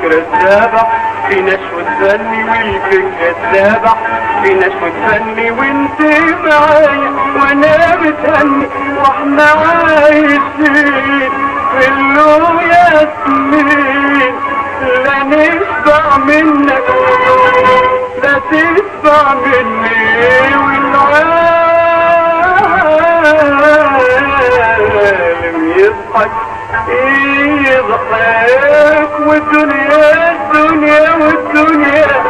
الفكرة السابع في نشوة فني والفكرة السابع في نشوة فني وانت معايا وانا بتهني واحنا عايشين في اللو ياسمين لا نشبع منك لا تشبع مني والعالم يضحك يضحك والدنيا الدنيا والدنيا